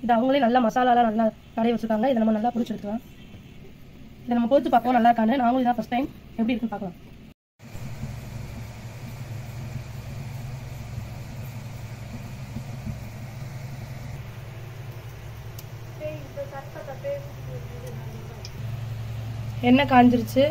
இது அவங்களே நல்லா மசாலாலாம் நல்லா கடைய வச்சிருக்காங்க இதை நம்ம நல்லா பிடிச்சி எடுத்துக்கலாம் இதை நம்ம பொறுத்து பார்ப்போம் நல்லா இருக்கான்னு நாங்களும் இதான் ஃபர்ஸ்ட் டைம் எப்படி இருக்குன்னு பார்க்கலாம் எண்ணெய் காஞ்சிருச்சு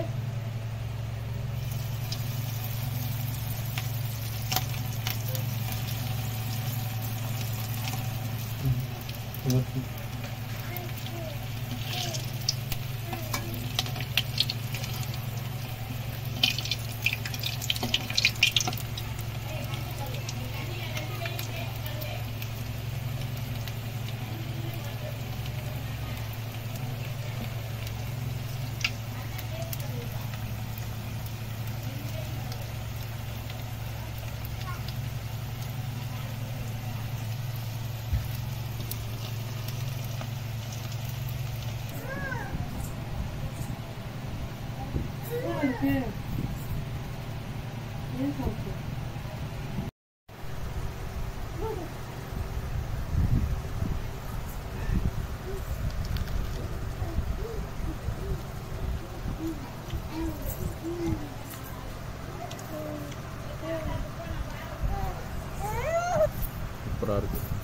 சூப்பராக இருக்குது